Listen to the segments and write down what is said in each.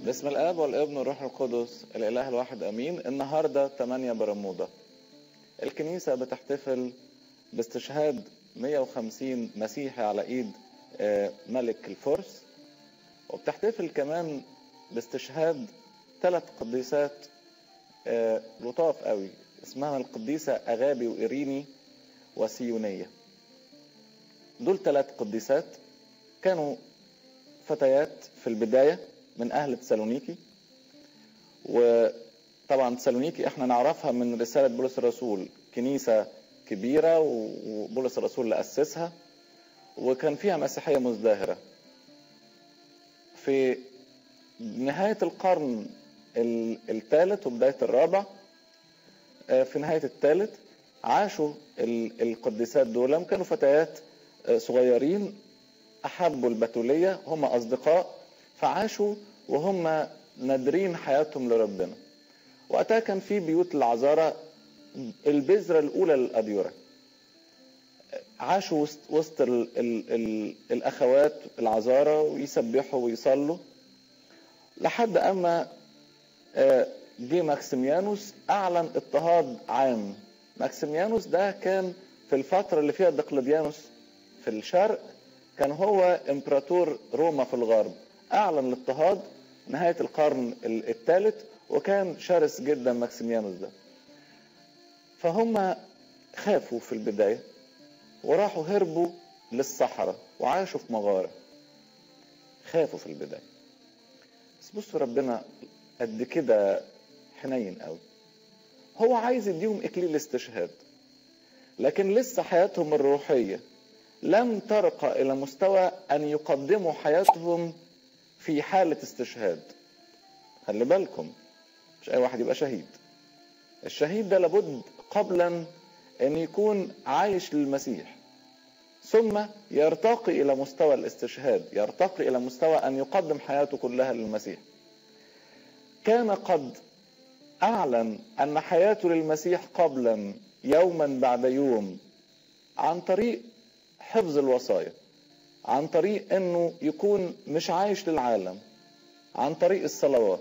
باسم الاب والابن والروح القدس الاله الواحد امين النهارده 8 برمودا الكنيسه بتحتفل باستشهاد 150 مسيحي على ايد آه، ملك الفرس وبتحتفل كمان باستشهاد ثلاث قديسات آه، لطاف قوي اسمها القديسه اغابي وايريني وسيونيه دول ثلاث قديسات كانوا فتيات في البدايه من اهل تسالونيكي وطبعا تسالونيكي احنا نعرفها من رساله بولس الرسول كنيسه كبيره وبولس الرسول اللي اسسها وكان فيها مسيحيه مزدهره في نهايه القرن الثالث وبدايه الرابع في نهايه الثالث عاشوا القديسات دول كانوا فتيات صغيرين احبوا البتوليه هم اصدقاء فعاشوا وهم نادرين حياتهم لربنا وقتها كان في بيوت العذارى البذرة الأولى للأديرة عاشوا وسط, وسط ال ال ال الأخوات العذارى ويسبحوا ويصلوا لحد أما جه ماكسيميانوس أعلن اضطهاد عام ماكسيميانوس ده كان في الفترة اللي فيها دقلديانوس في الشرق كان هو امبراطور روما في الغرب اعلن الاضطهاد نهايه القرن الثالث وكان شرس جدا ماكسيميانوس ده فهم خافوا في البدايه وراحوا هربوا للصحراء وعاشوا في مغاره خافوا في البدايه بس بصوا ربنا قد كده حنين قوي هو عايز يديهم اكليل استشهاد لكن لسه حياتهم الروحيه لم ترقى الى مستوى ان يقدموا حياتهم في حالة استشهاد خلي بالكم مش اي واحد يبقى شهيد الشهيد ده لابد قبلا ان يكون عايش للمسيح ثم يرتقي الى مستوى الاستشهاد يرتقي الى مستوى ان يقدم حياته كلها للمسيح كان قد اعلن ان حياته للمسيح قبلا يوما بعد يوم عن طريق حفظ الوصايا عن طريق انه يكون مش عايش للعالم عن طريق الصلوات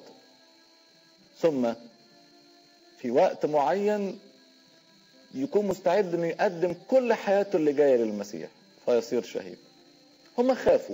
ثم في وقت معين يكون مستعد انه يقدم كل حياته اللي جايه للمسيح فيصير شهيد هم خافوا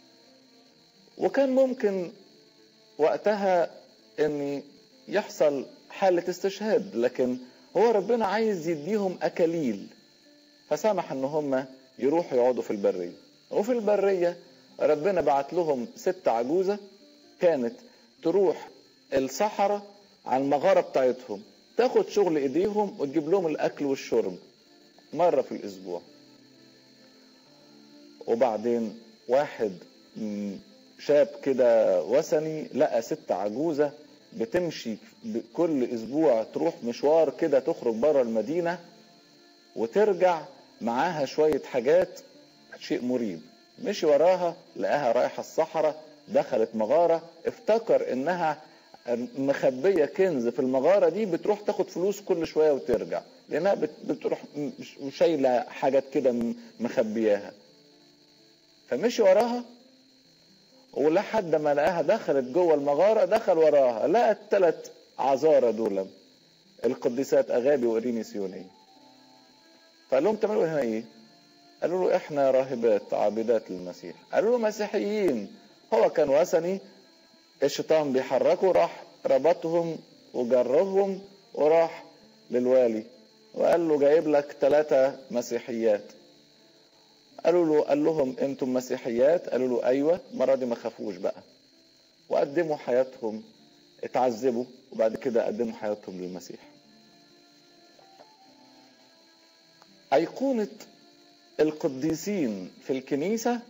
وكان ممكن وقتها ان يحصل حالة استشهاد لكن هو ربنا عايز يديهم اكاليل فسمح ان هم يروحوا يقعدوا في البريه وفي البرية ربنا بعت لهم ست عجوزة كانت تروح الصحراء على المغارة بتاعتهم تاخد شغل ايديهم وتجيب لهم الاكل والشرب مرة في الاسبوع وبعدين واحد شاب كده وثني لقى ست عجوزة بتمشي كل اسبوع تروح مشوار كده تخرج بره المدينة وترجع معاها شوية حاجات شيء مريب مشي وراها لقاها رايحة الصحراء دخلت مغارة افتكر انها مخبية كنز في المغارة دي بتروح تاخد فلوس كل شوية وترجع لانها بتروح شايلة حاجات كده مخبياها فمشي وراها ولحد ما لقاها دخلت جوه المغارة دخل وراها لقى الثلاث عذارى دول القديسات اغابي واريني سيوني فقال لهم تعملوا هنا ايه؟ قالوا له احنا راهبات عابدات للمسيح قالوا له مسيحيين هو كان وثني الشيطان بيحركه راح ربطهم وجرهم وراح للوالي وقال له جايب لك ثلاثة مسيحيات قالوا له قال لهم انتم مسيحيات قالوا له ايوه المره دي ما خافوش بقى وقدموا حياتهم اتعذبوا وبعد كده قدموا حياتهم للمسيح أيقونة القديسين في الكنيسة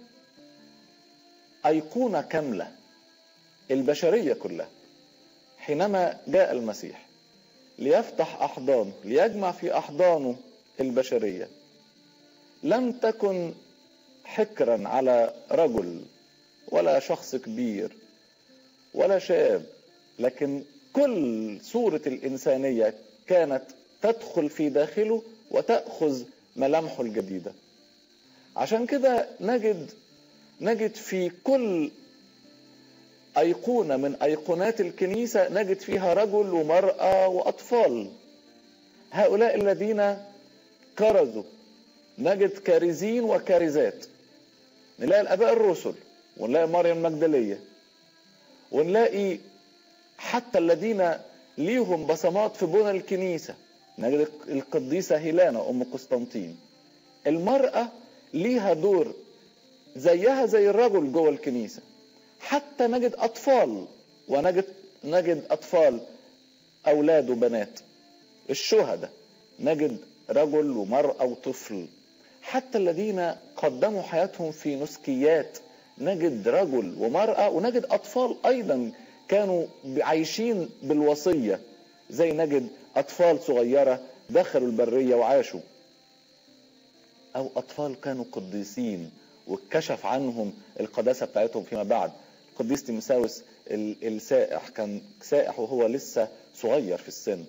أيقونة كاملة البشرية كلها حينما جاء المسيح ليفتح أحضانه ليجمع في أحضانه البشرية لم تكن حكرا على رجل ولا شخص كبير ولا شاب لكن كل صورة الإنسانية كانت تدخل في داخله وتأخذ ملامحه الجديدة عشان كده نجد نجد في كل أيقونة من أيقونات الكنيسة نجد فيها رجل ومرأة وأطفال هؤلاء الذين كرزوا نجد كارزين وكارزات نلاقي الآباء الرسل ونلاقي مريم المجدلية ونلاقي حتى الذين ليهم بصمات في بنى الكنيسة نجد القديسة هيلانا أم قسطنطين المرأة ليها دور زيها زي الرجل جوه الكنيسة حتى نجد أطفال ونجد نجد أطفال أولاد وبنات الشهداء نجد رجل ومرأة وطفل حتى الذين قدموا حياتهم في نسكيات نجد رجل ومرأة ونجد أطفال أيضا كانوا عايشين بالوصية زي نجد أطفال صغيرة دخلوا البرية وعاشوا أو أطفال كانوا قديسين واتكشف عنهم القداسة بتاعتهم فيما بعد القديس تيمساوس السائح كان سائح وهو لسه صغير في السن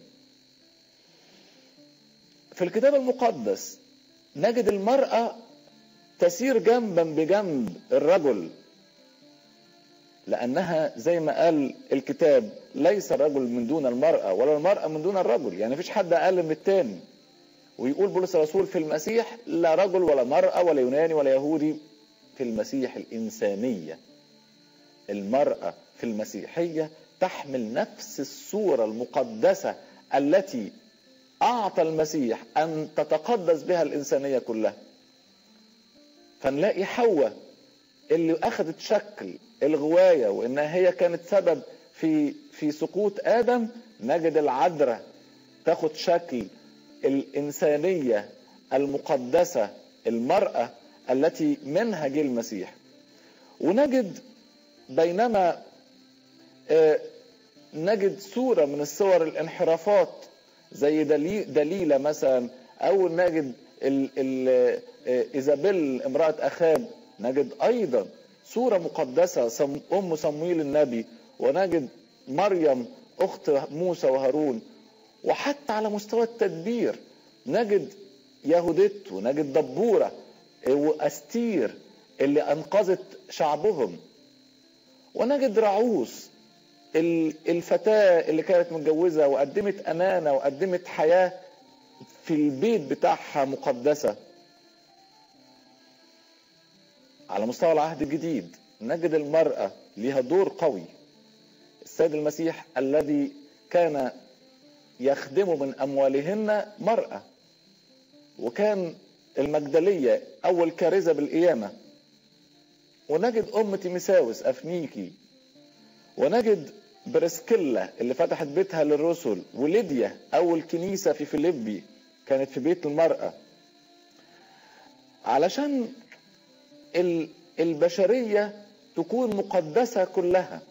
في الكتاب المقدس نجد المرأة تسير جنبا بجنب الرجل لأنها زي ما قال الكتاب ليس الرجل من دون المرأة ولا المرأة من دون الرجل يعني مفيش حد أقل من التاني ويقول بولس الرسول في المسيح لا رجل ولا مرأة ولا يوناني ولا يهودي في المسيح الإنسانية المرأة في المسيحية تحمل نفس الصورة المقدسة التي أعطى المسيح أن تتقدس بها الإنسانية كلها فنلاقي حواء اللي أخذت شكل الغواية وإنها هي كانت سبب في في سقوط آدم نجد العذراء تاخد شكل الإنسانية المقدسة المرأة التي منها جه المسيح ونجد بينما نجد صورة من الصور الانحرافات زي دليلة مثلا أو نجد ال ال إيزابيل امرأة أخاب نجد أيضا صورة مقدسة أم صمويل النبي ونجد مريم أخت موسى وهارون وحتى على مستوى التدبير نجد يهودت ونجد دبورة وأستير اللي أنقذت شعبهم ونجد رعوس الفتاة اللي كانت متجوزة وقدمت أمانة وقدمت حياة في البيت بتاعها مقدسة على مستوى العهد الجديد نجد المرأة لها دور قوي السيد المسيح الذي كان يخدم من أموالهن مرأة وكان المجدلية أول كارثة بالقيامة ونجد أم تيمساوس أفنيكي ونجد برسكيلا اللي فتحت بيتها للرسل وليديا أول كنيسة في فيليبي كانت في بيت المرأة علشان البشرية تكون مقدسة كلها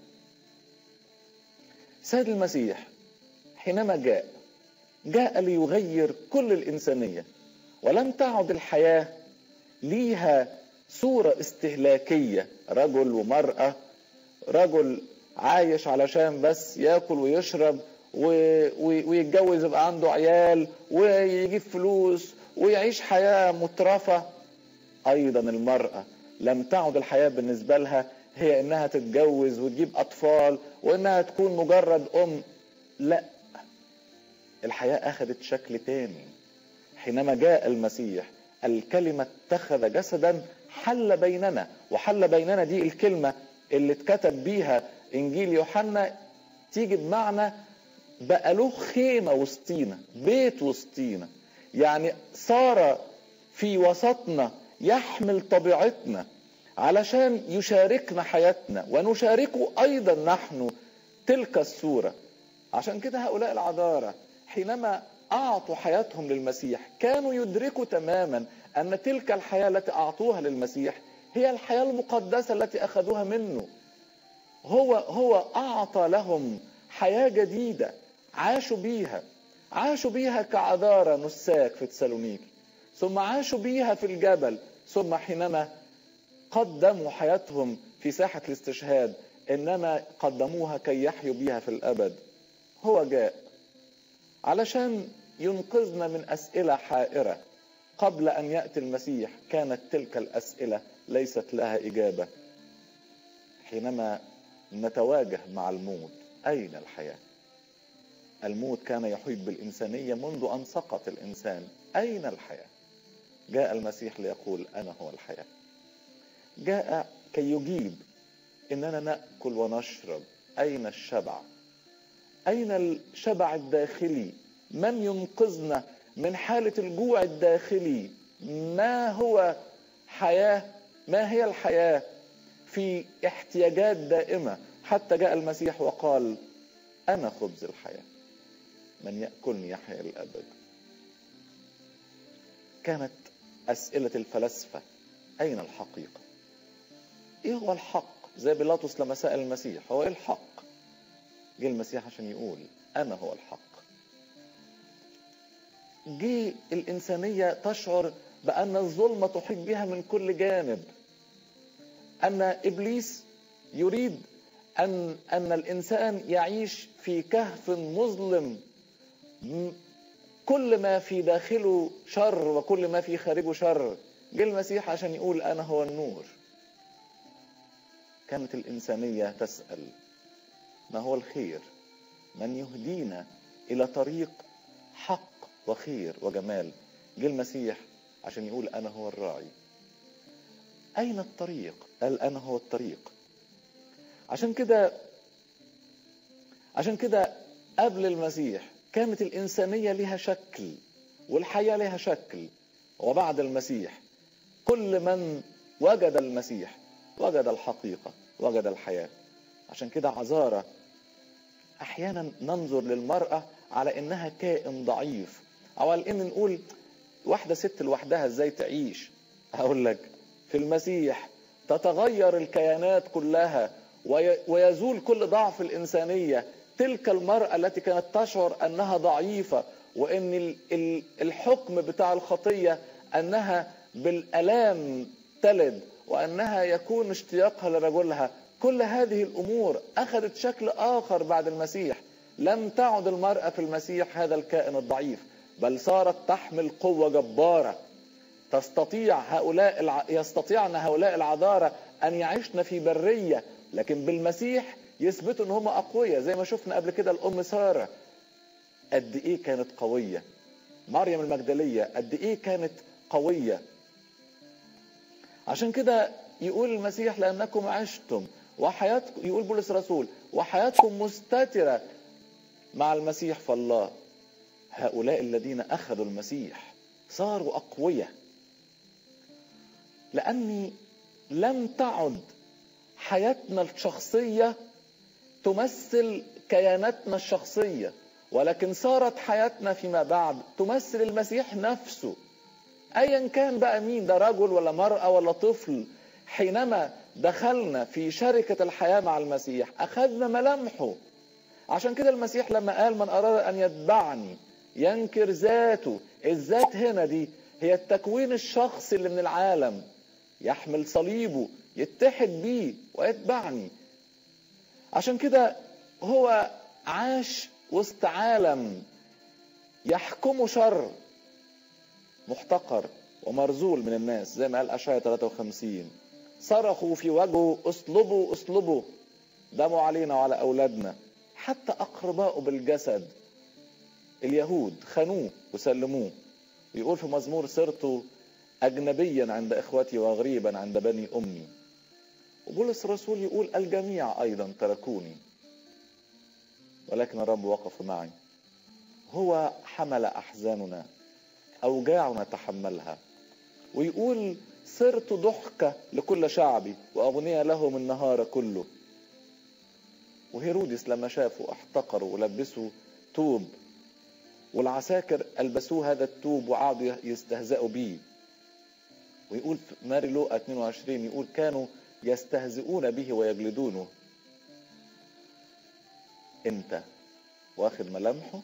سيد المسيح حينما جاء جاء ليغير كل الإنسانية ولم تعد الحياة ليها صورة استهلاكية رجل ومرأة رجل عايش علشان بس ياكل ويشرب ويتجوز يبقى عنده عيال ويجيب فلوس ويعيش حياة مترفة أيضا المرأة لم تعد الحياة بالنسبة لها هي إنها تتجوز وتجيب أطفال وإنها تكون مجرد أم لا الحياة أخذت شكل تاني حينما جاء المسيح الكلمة اتخذ جسدا حل بيننا وحل بيننا دي الكلمة اللي اتكتب بيها إنجيل يوحنا تيجي بمعنى بقى له خيمة وسطينا بيت وسطينا يعني صار في وسطنا يحمل طبيعتنا علشان يشاركنا حياتنا ونشاركه أيضا نحن تلك الصورة عشان كده هؤلاء العذارى حينما أعطوا حياتهم للمسيح كانوا يدركوا تماما أن تلك الحياة التي أعطوها للمسيح هي الحياة المقدسة التي أخذوها منه هو هو أعطى لهم حياة جديدة عاشوا بيها عاشوا بيها كعذارى نساك في تسالونيكي ثم عاشوا بيها في الجبل ثم حينما قدموا حياتهم في ساحة الاستشهاد إنما قدموها كي يحيوا بيها في الأبد هو جاء علشان ينقذنا من أسئلة حائرة قبل أن يأتي المسيح كانت تلك الأسئلة ليست لها إجابة حينما نتواجه مع الموت أين الحياة الموت كان يحيط بالإنسانية منذ أن سقط الإنسان أين الحياة جاء المسيح ليقول أنا هو الحياة جاء كي يجيب إننا نأكل ونشرب أين الشبع أين الشبع الداخلي من ينقذنا من حالة الجوع الداخلي ما هو حياة ما هي الحياة في احتياجات دائمة حتى جاء المسيح وقال أنا خبز الحياة من يأكلني يحيا الأبد كانت أسئلة الفلاسفة أين الحقيقة إيه هو الحق زي بيلاطس لما سأل المسيح هو إيه الحق جه المسيح عشان يقول أنا هو الحق جه الإنسانية تشعر بأن الظلمة تحيط بها من كل جانب أن إبليس يريد أن أن الإنسان يعيش في كهف مظلم كل ما في داخله شر وكل ما في خارجه شر جه المسيح عشان يقول أنا هو النور كانت الإنسانية تسأل ما هو الخير من يهدينا إلى طريق حق وخير وجمال جه المسيح عشان يقول أنا هو الراعي أين الطريق قال أنا هو الطريق عشان كده عشان كده قبل المسيح كانت الإنسانية لها شكل والحياة لها شكل وبعد المسيح كل من وجد المسيح وجد الحقيقة وجد الحياة عشان كده عذارة أحيانا ننظر للمرأة على إنها كائن ضعيف أو على إن نقول واحدة ست لوحدها إزاي تعيش هقول لك في المسيح تتغير الكيانات كلها ويزول كل ضعف الإنسانية تلك المرأة التي كانت تشعر أنها ضعيفة وأن الحكم بتاع الخطية أنها بالألام تلد وأنها يكون اشتياقها لرجلها كل هذه الأمور أخذت شكل آخر بعد المسيح لم تعد المرأة في المسيح هذا الكائن الضعيف بل صارت تحمل قوة جبارة تستطيع هؤلاء الع... يستطيعن هؤلاء العذارى أن يعيشن في برية لكن بالمسيح يثبتوا ان هم اقوياء زي ما شفنا قبل كده الام ساره قد ايه كانت قويه مريم المجدليه قد ايه كانت قويه عشان كده يقول المسيح لانكم عشتم وحياتكم يقول بولس الرسول وحياتكم مستتره مع المسيح فالله هؤلاء الذين اخذوا المسيح صاروا اقوياء لاني لم تعد حياتنا الشخصيه تمثل كياناتنا الشخصيه ولكن صارت حياتنا فيما بعد تمثل المسيح نفسه ايا كان بقى مين ده رجل ولا مراه ولا طفل حينما دخلنا في شركه الحياه مع المسيح اخذنا ملامحه عشان كده المسيح لما قال من اراد ان يتبعني ينكر ذاته الذات هنا دي هي التكوين الشخصي اللي من العالم يحمل صليبه يتحد بيه ويتبعني عشان كده هو عاش وسط عالم يحكمه شر محتقر ومرزول من الناس زي ما قال أشعية 53 صرخوا في وجهه اصلبوا اصلبوا دموا علينا وعلى أولادنا حتى أقربائه بالجسد اليهود خانوه وسلموه ويقول في مزمور صرت أجنبيا عند إخوتي وغريبا عند بني أمي وبولس الرسول يقول الجميع أيضا تركوني ولكن الرب وقف معي هو حمل أحزاننا أوجاعنا تحملها ويقول صرت ضحكة لكل شعبي وأغنية لهم النهار كله وهيرودس لما شافوا احتقروا ولبسوا توب والعساكر ألبسوه هذا التوب وقعدوا يستهزئوا بيه ويقول في ماري لوقا 22 يقول كانوا يستهزئون به ويجلدونه انت واخد ملامحه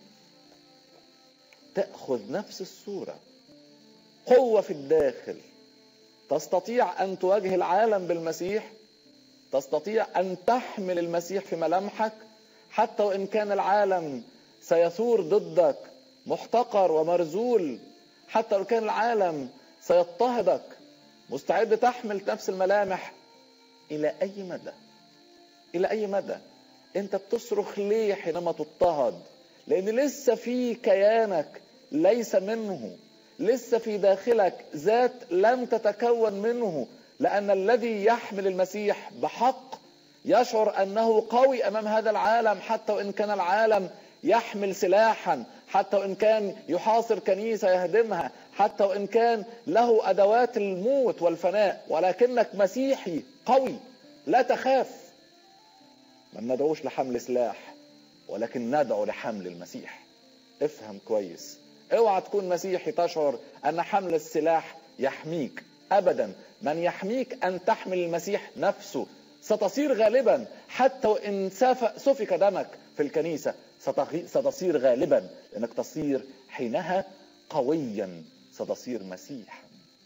تاخذ نفس الصوره قوه في الداخل تستطيع ان تواجه العالم بالمسيح تستطيع ان تحمل المسيح في ملامحك حتى وان كان العالم سيثور ضدك محتقر ومرزول حتى لو كان العالم سيضطهدك مستعد تحمل نفس الملامح الى اي مدى الى اي مدى انت بتصرخ ليه حينما تضطهد لان لسه في كيانك ليس منه لسه في داخلك ذات لم تتكون منه لان الذي يحمل المسيح بحق يشعر انه قوي امام هذا العالم حتى وان كان العالم يحمل سلاحا حتى وان كان يحاصر كنيسه يهدمها حتى وان كان له ادوات الموت والفناء ولكنك مسيحي قوي لا تخاف ما ندعوش لحمل سلاح ولكن ندعو لحمل المسيح افهم كويس اوعى تكون مسيحي تشعر ان حمل السلاح يحميك ابدا من يحميك ان تحمل المسيح نفسه ستصير غالبا حتى وان سفك دمك في الكنيسه ستصير غالبا لانك تصير حينها قويا ستصير مسيحا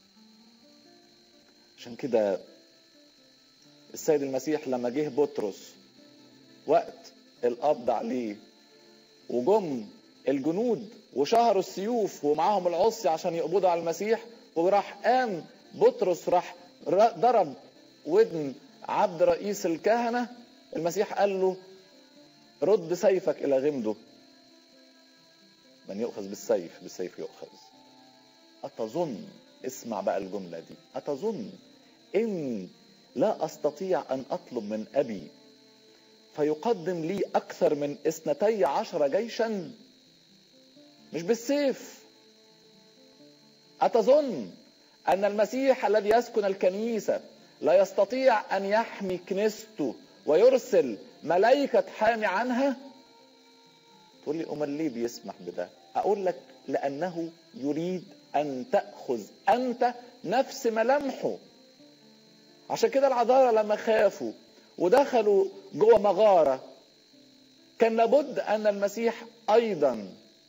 عشان كده السيد المسيح لما جه بطرس وقت القبض عليه وجم الجنود وشهروا السيوف ومعاهم العصي عشان يقبضوا على المسيح وراح قام بطرس راح ضرب ودن عبد رئيس الكهنة المسيح قال له رد سيفك إلى غمده من يؤخذ بالسيف بالسيف يؤخذ أتظن اسمع بقى الجملة دي أتظن إني لا أستطيع أن أطلب من أبي فيقدم لي أكثر من اثنتي عشر جيشا مش بالسيف أتظن أن المسيح الذي يسكن الكنيسة لا يستطيع أن يحمي كنيسته ويرسل ملائكة حامي عنها تقول لي أمال ليه بيسمح بده أقول لك لأنه يريد أن تأخذ أنت نفس ملامحه عشان كده العذارى لما خافوا ودخلوا جوه مغارة كان لابد أن المسيح أيضا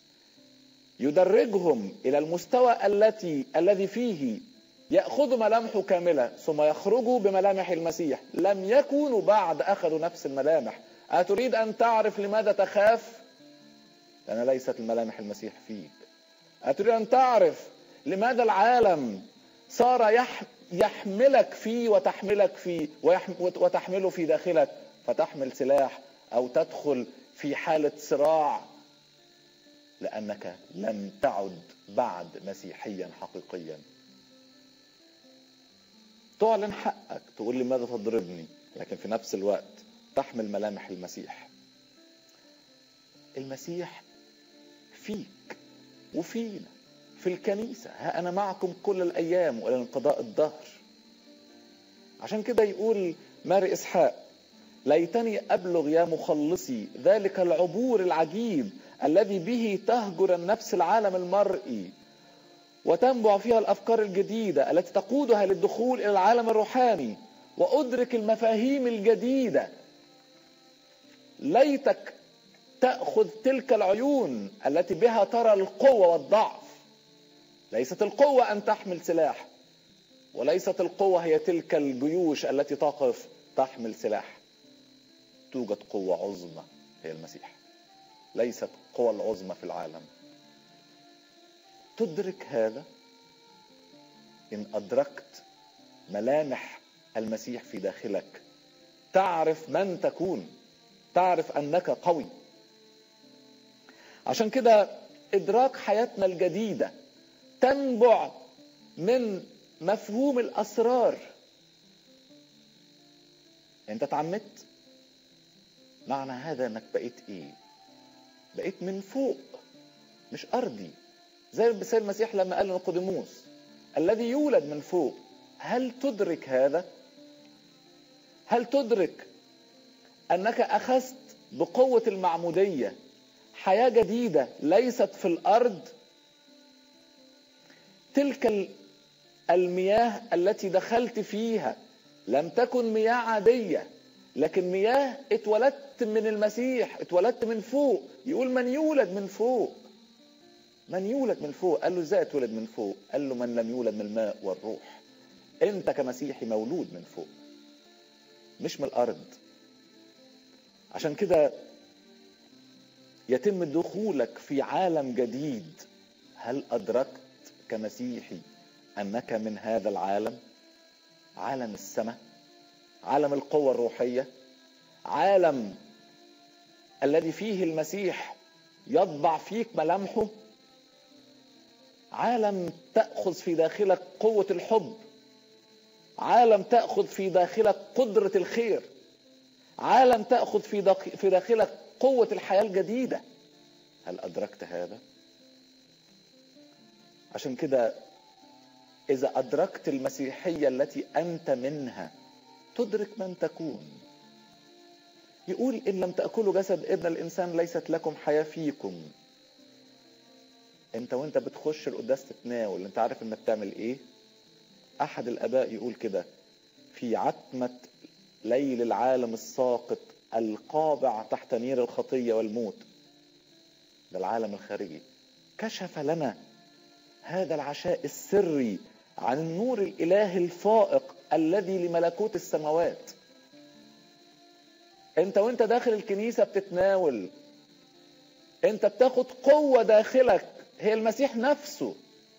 يدرجهم إلى المستوى التي الذي فيه يأخذوا ملامحه كاملة ثم يخرجوا بملامح المسيح لم يكونوا بعد أخذوا نفس الملامح أتريد أن تعرف لماذا تخاف لأن ليست الملامح المسيح فيك أتريد أن تعرف لماذا العالم صار يح يحملك فيه وتحملك فيه وتحمله في داخلك فتحمل سلاح أو تدخل في حالة صراع لأنك لم تعد بعد مسيحيا حقيقيا تعلن حقك تقول لي ماذا تضربني لكن في نفس الوقت تحمل ملامح المسيح المسيح فيك وفينا في الكنيسة ها أنا معكم كل الأيام وإلى انقضاء الدهر عشان كده يقول ماري إسحاق ليتني أبلغ يا مخلصي ذلك العبور العجيب الذي به تهجر النفس العالم المرئي وتنبع فيها الافكار الجديده التي تقودها للدخول الى العالم الروحاني وادرك المفاهيم الجديده ليتك تاخذ تلك العيون التي بها ترى القوه والضعف ليست القوه ان تحمل سلاح وليست القوه هي تلك الجيوش التي تقف تحمل سلاح توجد قوه عظمى هي المسيح ليست قوى العظمى في العالم تدرك هذا ان ادركت ملامح المسيح في داخلك تعرف من تكون تعرف انك قوي عشان كده ادراك حياتنا الجديده تنبع من مفهوم الاسرار انت اتعمدت معنى هذا انك بقيت ايه بقيت من فوق مش ارضي زي السيد المسيح لما قال لنقوديموس الذي يولد من فوق هل تدرك هذا هل تدرك انك اخذت بقوه المعموديه حياه جديده ليست في الارض تلك المياه التي دخلت فيها لم تكن مياه عاديه لكن مياه اتولدت من المسيح اتولدت من فوق يقول من يولد من فوق من يولد من فوق قال له ازاي اتولد من فوق قال له من لم يولد من الماء والروح انت كمسيحي مولود من فوق مش من الارض عشان كده يتم دخولك في عالم جديد هل ادركت كمسيحي انك من هذا العالم عالم السماء عالم القوة الروحية عالم الذي فيه المسيح يطبع فيك ملامحه عالم تاخذ في داخلك قوه الحب عالم تاخذ في داخلك قدره الخير عالم تاخذ في في داخلك قوه الحياه الجديده هل ادركت هذا عشان كده اذا ادركت المسيحيه التي انت منها تدرك من تكون يقول ان لم تاكلوا جسد ابن الانسان ليست لكم حياه فيكم انت وانت بتخش القداس تتناول انت عارف انك تعمل ايه احد الاباء يقول كده في عتمه ليل العالم الساقط القابع تحت نير الخطيه والموت ده العالم الخارجي كشف لنا هذا العشاء السري عن النور الالهي الفائق الذي لملكوت السماوات انت وانت داخل الكنيسه بتتناول انت بتاخد قوه داخلك هي المسيح نفسه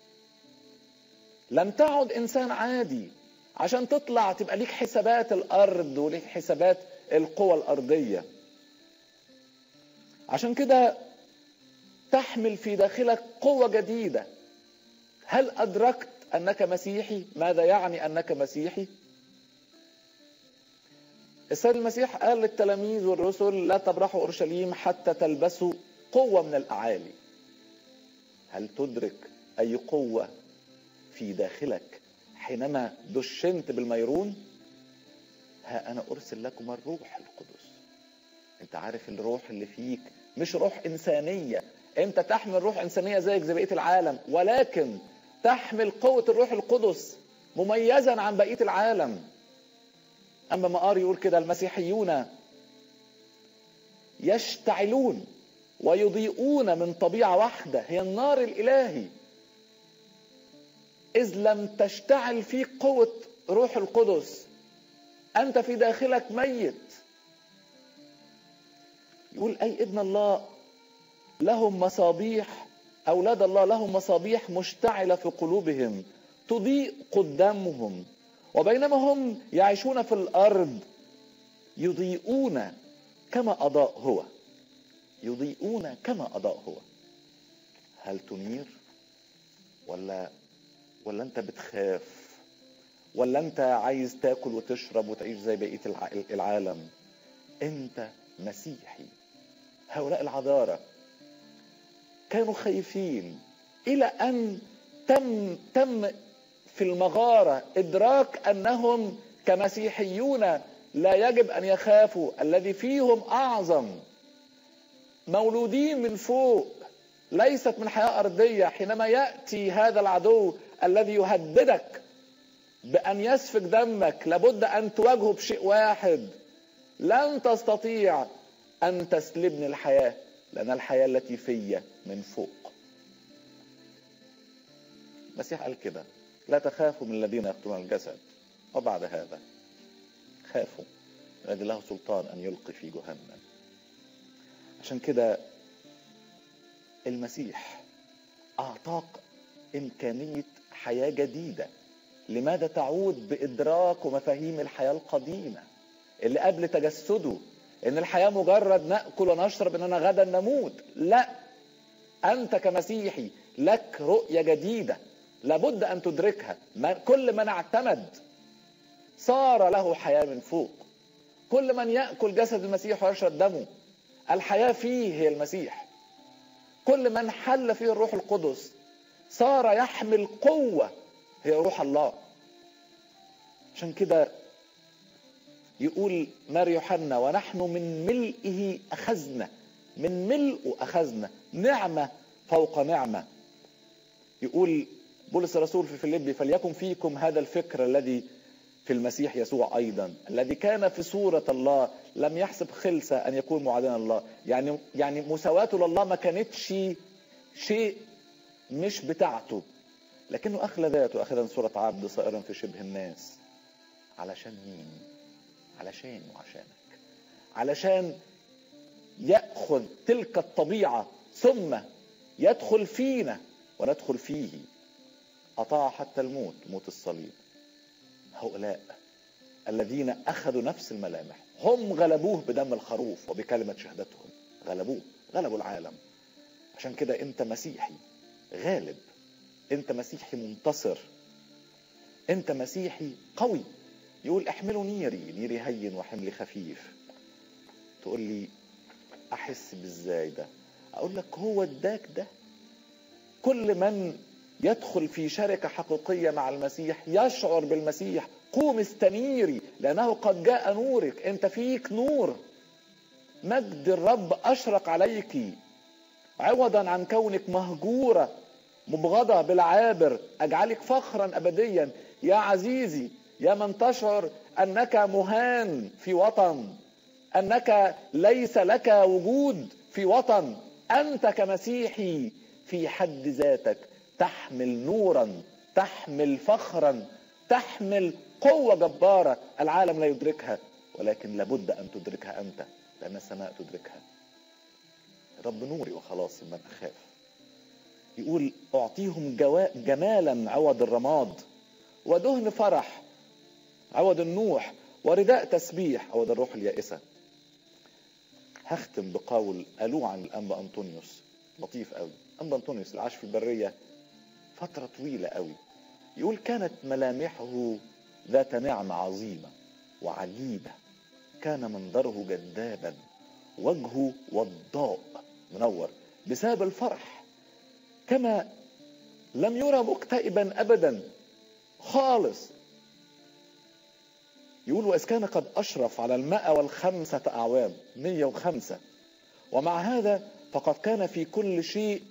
لم تعد انسان عادي عشان تطلع تبقى ليك حسابات الارض وليك حسابات القوى الارضيه عشان كده تحمل في داخلك قوه جديده هل ادركت انك مسيحي ماذا يعني انك مسيحي السيد المسيح قال للتلاميذ والرسل لا تبرحوا اورشليم حتى تلبسوا قوه من الاعالي هل تدرك اي قوه في داخلك حينما دشنت بالميرون ها انا ارسل لكم الروح القدس انت عارف الروح اللي فيك مش روح انسانيه انت تحمل روح انسانيه زيك زي بقيه العالم ولكن تحمل قوه الروح القدس مميزا عن بقيه العالم اما مقار يقول كده المسيحيون يشتعلون ويضيئون من طبيعه واحده هي النار الالهي اذ لم تشتعل فيك قوه روح القدس انت في داخلك ميت يقول اي ابن الله لهم مصابيح اولاد الله لهم مصابيح مشتعله في قلوبهم تضيء قدامهم وبينما هم يعيشون في الارض يضيئون كما اضاء هو يضيئون كما اضاء هو هل تنير ولا ولا انت بتخاف ولا انت عايز تاكل وتشرب وتعيش زي بقيه العالم انت مسيحي هؤلاء العذارى كانوا خايفين الى ان تم تم في المغاره ادراك انهم كمسيحيون لا يجب ان يخافوا الذي فيهم اعظم مولودين من فوق ليست من حياه ارضيه حينما ياتي هذا العدو الذي يهددك بان يسفك دمك لابد ان تواجهه بشيء واحد لن تستطيع ان تسلبني الحياه لان الحياه التي في من فوق المسيح قال كده لا تخافوا من الذين يقتلون الجسد وبعد هذا خافوا الذي له سلطان ان يلقي في جهنم عشان كده المسيح اعطاك امكانيه حياه جديده لماذا تعود بادراك ومفاهيم الحياه القديمه اللي قبل تجسده ان الحياه مجرد ناكل ونشرب اننا غدا نموت لا انت كمسيحي لك رؤيه جديده لابد ان تدركها كل من اعتمد صار له حياه من فوق كل من ياكل جسد المسيح ويشرب دمه الحياه فيه هي المسيح كل من حل فيه الروح القدس صار يحمل قوه هي روح الله عشان كده يقول مار يوحنا ونحن من ملئه اخذنا من ملئه اخذنا نعمه فوق نعمه يقول بولس الرسول في فيليبي فليكن فيكم هذا الفكر الذي في المسيح يسوع ايضا الذي كان في صوره الله لم يحسب خلسه ان يكون معادنا الله يعني يعني مساواته لله ما كانتش شيء مش بتاعته لكنه اخلى ذاته اخذا صوره عبد صائرا في شبه الناس علشان مين علشان وعشانك علشان ياخذ تلك الطبيعه ثم يدخل فينا وندخل فيه اطاع حتى الموت موت الصليب هؤلاء الذين اخذوا نفس الملامح هم غلبوه بدم الخروف وبكلمه شهادتهم غلبوه غلبوا العالم عشان كده انت مسيحي غالب انت مسيحي منتصر انت مسيحي قوي يقول احملوا نيري نيري هين وحملي خفيف تقول لي احس بازاي ده اقول لك هو اداك ده كل من يدخل في شركه حقيقيه مع المسيح يشعر بالمسيح قوم استنيري لانه قد جاء نورك انت فيك نور مجد الرب اشرق عليك عوضا عن كونك مهجوره مبغضه بالعابر اجعلك فخرا ابديا يا عزيزي يا من تشعر انك مهان في وطن انك ليس لك وجود في وطن انت كمسيحي في حد ذاتك تحمل نورا تحمل فخرا تحمل قوة جبارة العالم لا يدركها ولكن لابد أن تدركها أنت لأن السماء تدركها رب نوري وخلاص من أخاف يقول أعطيهم جوا... جمالا عوض الرماد ودهن فرح عوض النوح ورداء تسبيح عوض الروح اليائسة هختم بقول قالوه عن الأنبا أنطونيوس لطيف قوي أنبا أنطونيوس اللي عاش في البرية فترة طويلة قوي يقول كانت ملامحه ذات نعمة عظيمة وعجيبة كان منظره جذابا وجهه وضاء منور بسبب الفرح كما لم يرى مكتئبا ابدا خالص يقول وإذ كان قد أشرف على المائة والخمسة أعوام مية وخمسة ومع هذا فقد كان في كل شيء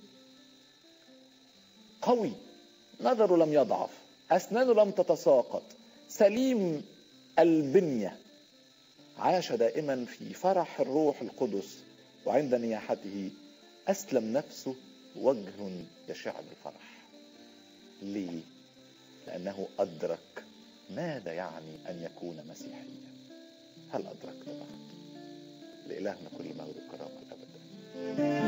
قوي نظره لم يضعف أسنانه لم تتساقط سليم البنية عاش دائما في فرح الروح القدس وعند نياحته أسلم نفسه وجه يشع بالفرح ليه؟ لأنه أدرك ماذا يعني أن يكون مسيحيا هل أدركت بعد؟ لإلهنا كل مجد والكرامة الأبد